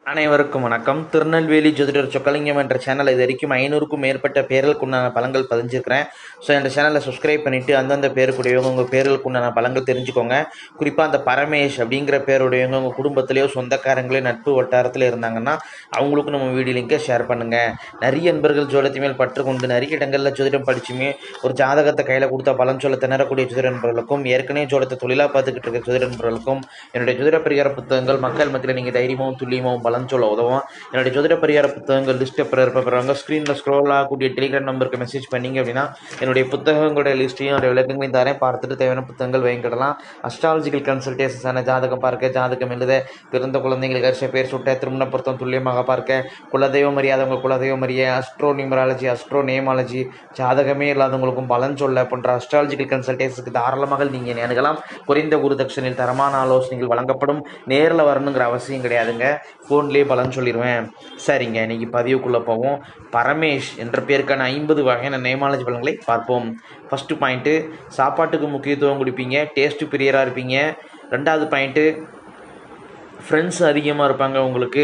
அனைவருக்கும் வணக்கம் திருநெல்வேலி ஜோதிடர் சொக்கலிங்கம் என்ற சேனல் இது வரைக்கும் ஐநூறுக்கும் மேற்பட்ட பேர்களுக்கு உண்டான பலன்கள் பதிஞ்சிருக்கிறேன் ஸோ இந்த சேனலை சப்ஸ்கிரைப் பண்ணிவிட்டு அந்தந்த பேருக்குடையவங்க உங்கள் பேர்களுக்கு உண்டான பலன்கள் தெரிஞ்சுக்கோங்க குறிப்பாக அந்த பரமேஷ் அப்படிங்கிற பேருடையவங்க உங்கள் குடும்பத்திலேயோ சொந்தக்காரங்களே நட்பு வட்டாரத்தில் இருந்தாங்கன்னா அவங்களுக்கும் நம்ம வீடியோ லிங்கை ஷேர் பண்ணுங்கள் நிறைய நண்பர்கள் ஜோதிடத்தை மேல் பற்று கொண்டு நிறைய இடங்களில் ஜோதிடம் படிச்சுமே ஒரு ஜாதகத்தை கையில் கொடுத்தா பலன் சொல்ல திணறக்கூடிய ஜோதிட நண்பர்களுக்கும் ஏற்கனவே ஜோதிடத்தை தொழிலாக பார்த்துக்கிட்டு இருக்க ஜோதிட நண்பர்களுக்கும் என்னுடைய ஜோதிட பரிகார புத்தகங்கள் மக்கள் மத்தியில் நீங்கள் தைரியமாகவும் துல்லியமாகவும் பலன் சொல்ல உதவும் என்னுடைய ஜோதிட பரிகார புத்தகங்கள் லிஸ்ட் பெறப்படுறவங்க ஸ்க்ரீனில் ஸ்க்ரோல் ஆகக்கூடிய டெலிகிராம் நம்பருக்கு மெசேஜ் பண்ணீங்க அப்படின்னா என்னுடைய புத்தகங்களுடைய லிஸ்ட்டையும் அதோட விளக்கங்களையும் தரேன் பார்த்துட்டு தேவையான புத்தகங்கள் வாங்கிக்கிடலாம் அஸ்ட்ராலஜிக்கல் கன்சல்டேஷன்ஸான ஜாதகம் பார்க்க ஜாதகம் எழுத பிறந்த குழந்தைங்களுக்கு அரிசி பேர் சுட்ட திருமண பொருத்தம் துல்லியமாக பார்க்க குலதெய்வம் அறியாதவங்க குலதெய்வம் அறிய அஸ்ட்ரோ நியூமராலஜி அஸ்ட்ரோ நேமாலஜி ஜாதகமே இல்லாதவங்களுக்கும் பலன் சொல்ல போன்ற அஸ்ட்ராலஜிக்கல் கன்சல்டேஷனுக்கு தாராளமாக நீங்கள் அணுகலாம் குறைந்த குருதட்சணையில் தரமான ஆலோசனைகள் வழங்கப்படும் நேரில் வரணுங்கிற அவசியம் கிடையாதுங்க ஃபோன்லேயே பலன் சொல்லிடுவேன் சரிங்க இன்னைக்கு பதிவுக்குள்ளே போவோம் பரமேஷ் என்ற பேருக்கான ஐம்பது வகையான நேமாலஜி பலன்களை பார்ப்போம் ஃபஸ்ட்டு பாயிண்ட்டு சாப்பாட்டுக்கு முக்கியத்துவம் கொடுப்பீங்க டேஸ்ட்டு பிரியராக இருப்பீங்க ரெண்டாவது பாயிண்ட்டு ஃப்ரெண்ட்ஸ் அதிகமாக இருப்பாங்க உங்களுக்கு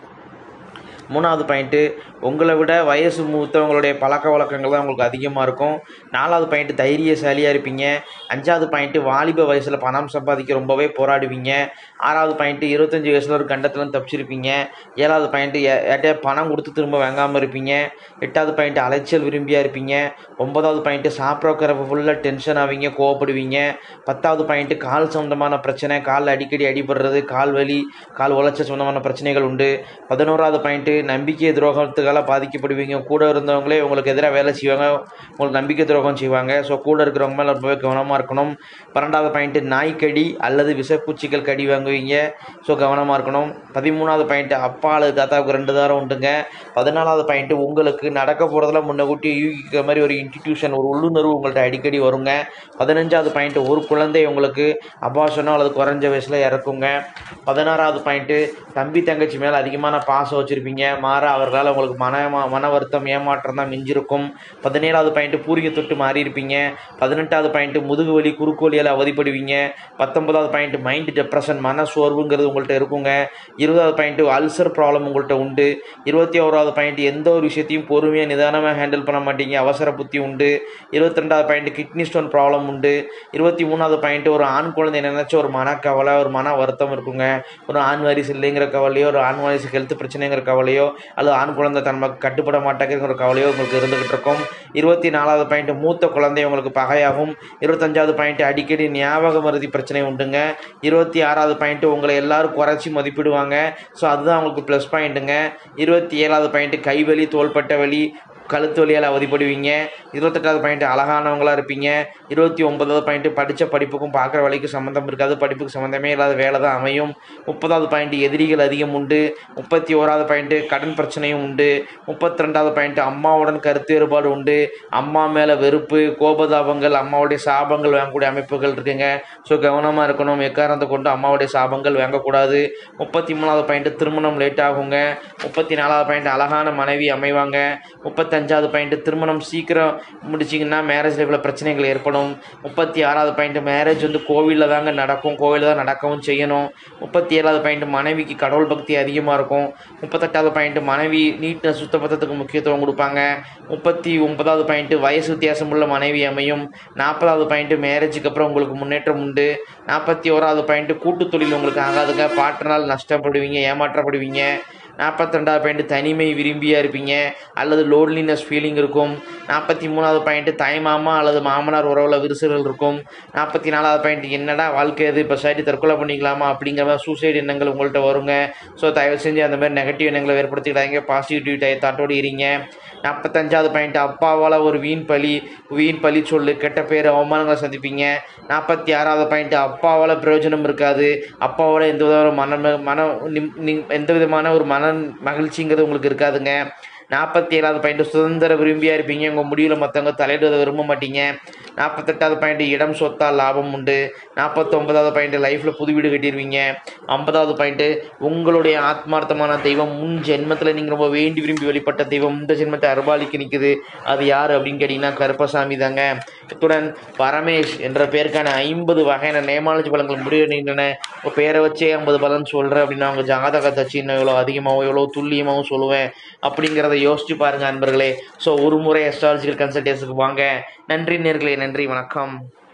மூணாவது பாயிண்ட்டு உங்களை விட வயசு மூத்தவங்களுடைய பழக்க வழக்கங்கள் தான் உங்களுக்கு அதிகமாக இருக்கும் நாலாவது பாயிண்ட்டு தைரியசாலியாக இருப்பீங்க அஞ்சாவது பாயிண்ட்டு வாலிப வயசில் பணம் சம்பாதிக்க ரொம்பவே போராடுவீங்க ஆறாவது பாயிண்ட்டு இருபத்தஞ்சி வயசில் ஒரு கண்டத்தில் தப்பிச்சிருப்பீங்க ஏழாவது பாயிண்ட்டு யார்கிட்டயா பணம் கொடுத்து திரும்ப வாங்காமல் இருப்பீங்க எட்டாவது பாயிண்ட்டு அலைச்சல் விரும்பியாக இருப்பீங்க ஒன்பதாவது பாயிண்ட்டு சாப்பிட்றக்கிறப்ப ஃபுல்லாக டென்ஷன் ஆவீங்க கோவப்படுவீங்க பத்தாவது பாயிண்ட்டு கால் சம்மந்தமான பிரச்சனை கால் அடிக்கடி அடிபடுறது கால் வலி கால் உளைச்ச சம்மந்தமான பிரச்சனைகள் உண்டு பதினோராவது பாயிண்ட்டு நம்பிக்கை துரோகத்துக்கால பாதிக்கப்படுவீங்க கூட இருந்தவங்களே உங்களுக்கு எதிராக வேலை செய்வாங்க உங்களுக்கு நம்பிக்கை துரோகம் செய்வாங்க ஸோ கூட இருக்கிறவங்க மேலே ரொம்பவே கவனமாக இருக்கணும் பன்னெண்டாவது பாயிண்ட்டு நாய்க்கடி அல்லது விஷப்பூச்சிகள் கடி வாங்குவீங்க ஸோ கவனமாக இருக்கணும் பதிமூணாவது பாயிண்ட்டு அப்பாலு தாத்தாவுக்கு ரெண்டு தாரம் உண்டுங்க பதினாலாவது பாயிண்ட்டு உங்களுக்கு நடக்க போகிறதுல முன்னக்கூட்டி யூகிக்கிற மாதிரி ஒரு இன்ஸ்டிடியூஷன் ஒரு உள்ளுணர்வு உங்கள்கிட்ட அடிக்கடி வருங்க பதினஞ்சாவது பாயிண்ட்டு ஒரு குழந்தை உங்களுக்கு அபாஷனோ அல்லது குறைஞ்ச வயசில் இறக்குங்க பதினாறாவது பாயிண்ட்டு தம்பி தங்கச்சி மேலே அதிகமான பாசம் வச்சுருப்பீங்க மாற அவர்களால் உங்களுக்கு மன மன வருத்தம் ஏமாற்றம் தான் மிஞ்சிருக்கும் பதினேழாவது பாயிண்ட்டு பூரிகை தொட்டு மாறி இருப்பீங்க பதினெட்டாவது பாயிண்ட்டு முதுகு வலி குறுக்கு வலியால் அவதிப்படுவீங்க பத்தொன்பதாவது பாயிண்ட்டு மைண்ட் டெப்ரெஷன் மன சோர்வுங்கிறது உங்கள்கிட்ட இருக்குங்க இருபதாவது பாயிண்ட்டு அல்சர் ப்ராப்ளம் உங்கள்கிட்ட உண்டு இருபத்தி ஓராவது பாயிண்ட் எந்த ஒரு விஷயத்தையும் பொறுமையாக நிதானமாக ஹேண்டில் பண்ண மாட்டீங்க அவசர புத்தி உண்டு இருபத்தி ரெண்டாவது பாயிண்ட் கிட்னி ஸ்டோன் ப்ராப்ளம் உண்டு இருபத்தி மூணாவது பாயிண்ட் ஒரு ஆண் குழந்தை நினைச்ச ஒரு மனக்கவலை ஒரு மன வருத்தம் இருக்குங்க ஒரு ஆண் வாரிசு இல்லைங்கிற கவலையோ ஒரு ஆண் வாரிசு ஹெல்த் பிரச்சனைங்கிற கவலையோ அல்லது ஆண் குழந்தை தன்மை கட்டுப்பட மாட்டேங்கிற ஒரு கவலையோ உங்களுக்கு இருந்துகிட்டு இருக்கும் இருபத்தி நாலாவது பாயிண்ட் மூத்த குழந்தை உங்களுக்கு பகையாகும் இருபத்தஞ்சாவது பாயிண்ட் அடிக்கடி ஞாபக மருதி பிரச்சனை உண்டுங்க இருபத்தி ஆறாவது பாயிண்ட் உங்களை எல்லாரும் குறைச்சி மதிப்பிடுவாங்க ஸோ அதுதான் உங்களுக்கு ப்ளஸ் பாயிண்ட்டுங்க இருபத்தி ஏழாவது பாயிண்ட் கைவலி தோள்பட்ட வலி கழுத்து வலியால் அவதிப்படுவீங்க இருபத்தெட்டாவது பாயிண்ட் அழகானவங்களாக இருப்பீங்க இருபத்தி ஒன்பதாவது பாயிண்ட் படித்த படிப்புக்கும் பார்க்குற வேலைக்கும் சம்மந்தம் இருக்காது படிப்புக்கு சம்மந்தமே இல்லாத வேலை தான் அமையும் முப்பதாவது பாயிண்ட் எதிரிகள் அதிகம் உண்டு முப்பத்தி ஓராவது பாயிண்ட்டு கடன் பிரச்சனையும் உண்டு முப்பத்தி ரெண்டாவது பாயிண்ட் அம்மாவுடன் கருத்து வேறுபாடு உண்டு அம்மா மேலே வெறுப்பு கோபதாபங்கள் அம்மாவுடைய சாபங்கள் வாங்கக்கூடிய அமைப்புகள் இருக்குங்க ஸோ கவனமாக இருக்கணும் எக்காரணத்தை கொண்டு அம்மாவுடைய சாபங்கள் வாங்கக்கூடாது முப்பத்தி மூணாவது பாயிண்ட் திருமணம் லேட் ஆகுங்க முப்பத்தி நாலாவது பாயிண்ட் அழகான மனைவி அமைவாங்க முப்பத்தஞ்சாவது பாயிண்ட் திருமணம் சீக்கிரம் முடிச்சிங்கன்னா மேரேஜ் லைஃப்பில் பிரச்சனைகள் ஏற்படும் முப்பத்தி ஆறாவது பாயிண்ட் மேரேஜ் வந்து கோவிலில் தாங்க நடக்கும் கோவிலில் தான் நடக்கவும் செய்யணும் முப்பத்தி ஏழாவது பாயிண்ட் மனைவிக்கு கடவுள் பக்தி அதிகமாக இருக்கும் முப்பத்தெட்டாவது பாயிண்ட் மனைவி நீட்னஸ் சுத்தபத்தத்துக்கு முக்கியத்துவம் கொடுப்பாங்க முப்பத்தி ஒன்பதாவது பாயிண்ட் வயசு வித்தியாசம் உள்ள மனைவி அமையும் நாற்பதாவது பாயிண்ட் மேரேஜுக்கு அப்புறம் உங்களுக்கு முன்னேற்றம் உண்டு நாற்பத்தி ஓராவது பாயிண்ட் கூட்டு தொழில் உங்களுக்கு ஆகாதுங்க பாட்டினால் நஷ்டப்படுவீங்க ஏமாற்றப்படுவீங்க நாற்பத்தி ரெண்டாவது பாயிண்ட் தனிமை விரும்பியாக இருப்பீங்க அல்லது லோன்லினஸ் ஃபீலிங் இருக்கும் நாற்பத்தி மூணாவது பாயிண்ட் தாய்மாமா அல்லது மாமனார் உறவில் விரிசல்கள் இருக்கும் நாற்பத்தி நாலாவது பாயிண்ட் என்னடா வாழ்க்கை இது இப்போ சைடு தற்கொலை பண்ணிக்கலாமா அப்படிங்கிற மாதிரி சூசைடு எண்ணங்கள் உங்கள்கிட்ட வருங்க ஸோ தயவு செஞ்சு அந்த மாதிரி நெகட்டிவ் எண்ணங்களை ஏற்படுத்திக்கிட்டாங்க பாசிட்டிவ் தாட்டோடு இருங்க நாற்பத்தஞ்சாவது பாயிண்ட் அப்பாவால் ஒரு வீண் பழி வீண் பழி சொல்லு கெட்ட பேர் அவமானங்களை சந்திப்பீங்க நாற்பத்தி ஆறாவது பாயிண்ட் அப்பாவால் பிரயோஜனம் இருக்காது அப்பாவால் எந்த விதமான மன மன நிம்- நிம்- எந்த விதமான ஒரு மன மகிழ்ச்சிங்கிறது உங்களுக்கு இருக்காதுங்க நாற்பத்தி ஏழாவது பாயிண்ட் சுதந்திர விரும்பியாக இருப்பீங்க உங்கள் முடிவில் மற்றவங்க தலையிடுவதை விரும்ப மாட்டீங்க நாற்பத்தெட்டாவது பாயிண்ட் இடம் சொத்தால் லாபம் உண்டு நாற்பத்தொன்பதாவது பாயிண்ட் லைஃப்பில் புது வீடு கட்டிடுவீங்க ஐம்பதாவது பாயிண்ட்டு உங்களுடைய ஆத்மார்த்தமான தெய்வம் முன் ஜென்மத்தில் நீங்கள் ரொம்ப வேண்டி விரும்பி வழிபட்ட தெய்வம் இந்த ஜென்மத்தை அருபாலிக்கு நிற்குது அது யார் அப்படின்னு கேட்டிங்கன்னா கருப்பசாமி தாங்க இத்துடன் பரமேஷ் என்ற பேருக்கான ஐம்பது வகையான நேமாலஜி பலன்கள் முடிவடைகின்றன இப்போ பேரை வச்சே ஐம்பது பலன் சொல்கிறேன் அப்படின்னா அவங்க ஜாதகத்தை சின்ன எவ்வளோ அதிகமாகவும் எவ்வளோ துல்லியமாகவும் சொல்லுவேன் அப்படிங்கிறத யோசிச்சு பாருங்கள் அன்பர்களே ஸோ ஒரு முறை அஸ்ட்ராலஜிக்கல் கன்சல்டேஷனுக்கு வாங்க நன்றி நேர்களே நன்றி வணக்கம்